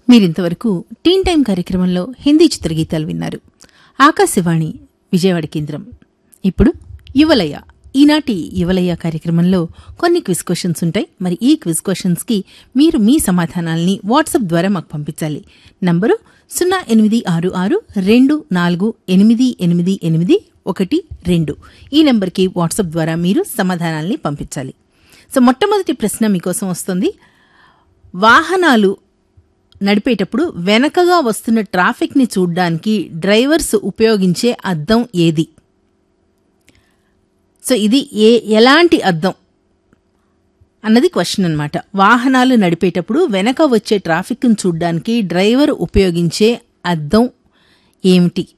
మీరింతవరకు టీన్ టైం కార్యక్రమంలో హిందీ చిత్రగీతాలు విన్నారు ఆకాశవాణి విజయవాడ కేంద్రం ఇప్పుడు యువలయ ఈనాటి యువలయ కార్యక్రమంలో కొన్ని క్విజ్ క్వశ్చన్స్ ఉంటాయి మరి ఈ క్విజ్ క్వశ్చన్స్కి మీరు మీ సమాధానాల్ని వాట్సాప్ ద్వారా మాకు పంపించాలి నంబరు సున్నా ఎనిమిది ఆరు ఆరు రెండు నాలుగు ఎనిమిది ఎనిమిది ఎనిమిది ఒకటి రెండు ఈ నెంబర్కి వాట్సాప్ ద్వారా మీరు సమాధానాల్ని పంపించాలి సో మొట్టమొదటి ప్రశ్న మీకోసం వస్తుంది వాహనాలు నడిపేటప్పుడు వెనకగా వస్తున్న ట్రాఫిక్ని చూడ్డానికి డ్రైవర్స్ ఉపయోగించే అద్దం ఏది సో ఇది ఏ ఎలాంటి అద్దం అన్నది క్వశ్చన్ అనమాట వాహనాలు నడిపేటప్పుడు వెనక వచ్చే ట్రాఫిక్ను చూడ్డానికి డ్రైవర్ ఉపయోగించే అద్దం ఏమిటి